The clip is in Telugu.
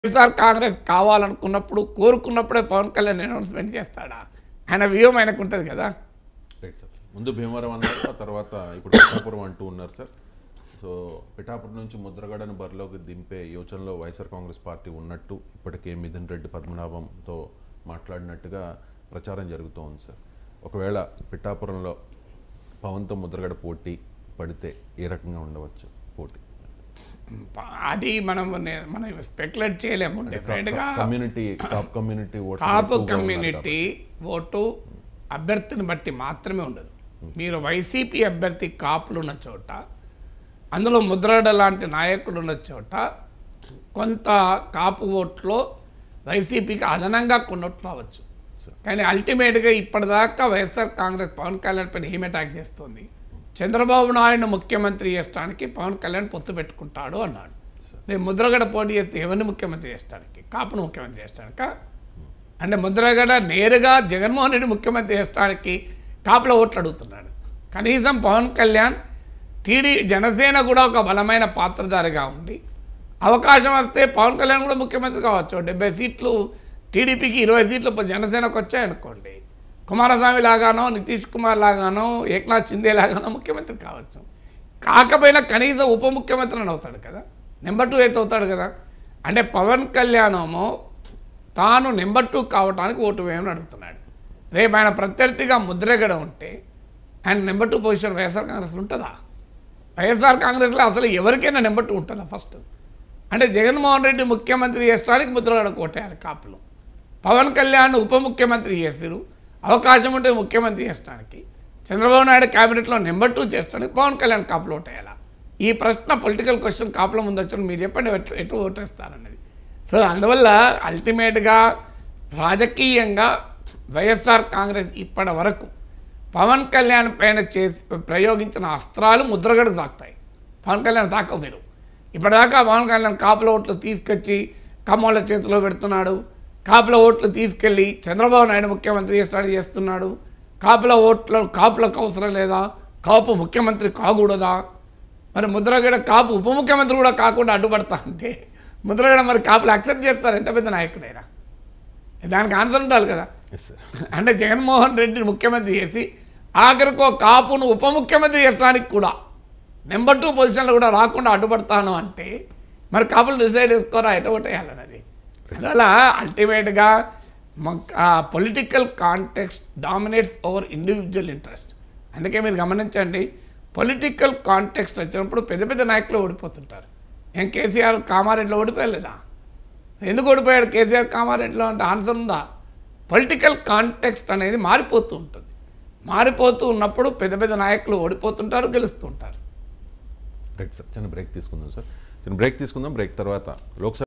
వైఎస్ఆర్ కాంగ్రెస్ కావాలనుకున్నప్పుడు కోరుకున్నప్పుడే పవన్ కళ్యాణ్ అనౌన్స్మెంట్ చేస్తాడా ఆయన వ్యూహం ఆయనకు ఉంటుంది కదా రైట్ సార్ ముందు భీమవరం అన్నారు ఆ తర్వాత ఇప్పుడు పిఠాపురం అంటూ ఉన్నారు సార్ సో పిఠాపురం నుంచి ముద్రగడను బరిలోకి దింపే యోచనలో వైఎస్ఆర్ కాంగ్రెస్ పార్టీ ఉన్నట్టు ఇప్పటికే మిథున్ రెడ్డి పద్మనాభంతో మాట్లాడినట్టుగా ప్రచారం జరుగుతూ ఉంది సార్ ఒకవేళ పిఠాపురంలో పవన్తో ముద్రగడ పోటీ పడితే ఏ రకంగా ఉండవచ్చు పోటీ అది మనం నే- మనం స్పెక్యులేట్ చేయలేము డెఫినెట్గా community top community vote Kapu ఎక్కువగా ఉన్నారు కమ్యూనిటీ ఓటు అభ్యర్థిని బట్టి మాత్రమే ఉండదు మీరు వైసీపీ అభ్యర్థి కాపులు ఉన్న చోట అందులో ముద్రగడ లాంటి నాయకులు ఉన్న చోట కొంత కాపు ఓట్లో వైసీపీకి అదనంగా కొన్ని ఓట్లు రావచ్చు కానీ అల్టిమేట్గా ఇప్పటిదాకా వైఎస్ఆర్ కాంగ్రెస్ పవన్ కళ్యాణ్ పైన ఏం అటాక్ చేస్తుంది చంద్రబాబు నాయుడు ముఖ్యమంత్రి చేసడానికి పవన్ కళ్యాణ్ పొత్తు పెట్టుకుంటాడు అన్నాడు రేపు ముద్రగడ పోటీ చేస్తే ఎవరిని ముఖ్యమంత్రి చేస్తానికి కాపును ముఖ్యమంత్రి చేస్తానిక అంటే ముద్రగడ నేరుగా జగన్మోహన్ రెడ్డి ముఖ్యమంత్రి చేసడానికి కాపుల ఓట్లు అడుగుతున్నాడు కనీసం పవన్ కళ్యాణ్ టీడీ జనసేన కూడా ఒక బలమైన పాత్రధారిగా ఉండి అవకాశం వస్తే పవన్ కళ్యాణ్ కూడా ముఖ్యమంత్రి కావచ్చు డెబ్బై సీట్లు టీడీపీకి ఇరవై సీట్లు ఇప్పుడు జనసేనకు వచ్చాయనుకోండి కుమారస్వామి లాగానో నితీష్ కుమార్ లాగానో ఏక్నాథ్ షిందే లాగానో ముఖ్యమంత్రి కావచ్చు కాకపోయినా కనీసం ఉప ముఖ్యమంత్రి అని అవుతాడు కదా నెంబర్ టూ అయితే అవుతాడు కదా అంటే పవన్ కళ్యాణమో తాను నెంబర్ టూ కావడానికి ఓటు వేయమని అడుగుతున్నాడు రేపు ఆయన ప్రత్యర్థిగా ముద్రగడ ఉంటే ఆయన నెంబర్ టూ పొజిషన్ వైఎస్ఆర్ కాంగ్రెస్లో ఉంటుందా వైఎస్ఆర్ కాంగ్రెస్లో అసలు ఎవరికైనా నెంబర్ టూ ఉంటుందా ఫస్ట్ అంటే జగన్మోహన్ రెడ్డి ముఖ్యమంత్రి చేసడానికి ముద్రగడ కోటేయాలి కాపులు పవన్ కళ్యాణ్ ఉప ముఖ్యమంత్రి చేస్తారు అవకాశం ఉంటే ముఖ్యమంత్రి చేసడానికి చంద్రబాబు నాయుడు క్యాబినెట్లో నెంబర్ టూ చేస్తానికి పవన్ కళ్యాణ్ కాపులు ఓటేయాలా ఈ ప్రశ్న పొలిటికల్ క్వశ్చన్ కాపుల ముందు వచ్చిన మీరు చెప్పండి ఎటు ఎటు ఓటేస్తారన్నది సో అందువల్ల అల్టిమేట్గా రాజకీయంగా వైఎస్ఆర్ కాంగ్రెస్ ఇప్పటి వరకు పవన్ కళ్యాణ్ పైన చే ప్రయోగించిన అస్త్రాలు ముద్రగడకు తాకుతాయి పవన్ కళ్యాణ్ తాకవు మీరు ఇప్పటిదాకా పవన్ కళ్యాణ్ కాపుల ఓట్లు తీసుకొచ్చి కమ్మోళ్ళ చేతిలో పెడుతున్నాడు కాపుల ఓట్లు తీసుకెళ్ళి చంద్రబాబు నాయుడు ముఖ్యమంత్రి చేస్తాడు చేస్తున్నాడు కాపుల ఓట్లు కాపులకు అవసరం లేదా కాపు ముఖ్యమంత్రి కాకూడదా మరి ముద్రగడ కాపు ఉప ముఖ్యమంత్రి కూడా కాకుండా అడ్డుపడతా అంటే ముద్రగడ మరి కాపులు యాక్సెప్ట్ చేస్తారు ఎంత పెద్ద నాయకుడైనా దానికి ఆన్సర్ ఉండాలి కదా ఎస్ సార్ అంటే జగన్మోహన్ రెడ్డిని ముఖ్యమంత్రి చేసి ఆఖరికో కాపును ఉప ముఖ్యమంత్రి చేయడానికి కూడా నెంబర్ టూ పొజిషన్లో కూడా రాకుండా అడ్డుపడతాను అంటే మరి కాపులు డిసైడ్ చేసుకోరా ఎట కొట్టేయాలన్నది అలా అల్టిమేట్గా political context dominates over individual interest అందుకే మీరు గమనించండి పొలిటికల్ కాంటెక్స్ట్ వచ్చినప్పుడు పెద్ద పెద్ద నాయకులు ఓడిపోతుంటారు ఏం కేసీఆర్ కామారెడ్డిలో ఓడిపోయలేదా ఎందుకు ఓడిపోయాడు కేసీఆర్ కామారెడ్డిలో అంటే ఆన్సర్ ఉందా పొలిటికల్ కాంటెక్స్ట్ అనేది మారిపోతూ ఉంటుంది మారిపోతూ ఉన్నప్పుడు పెద్ద పెద్ద నాయకులు ఓడిపోతుంటారు గెలుస్తుంటారు రైట్ సార్ చిన్న బ్రేక్ తీసుకుందాం సార్ చిన్న బ్రేక్ తీసుకుందాం బ్రేక్ తర్వాత లోక్సభ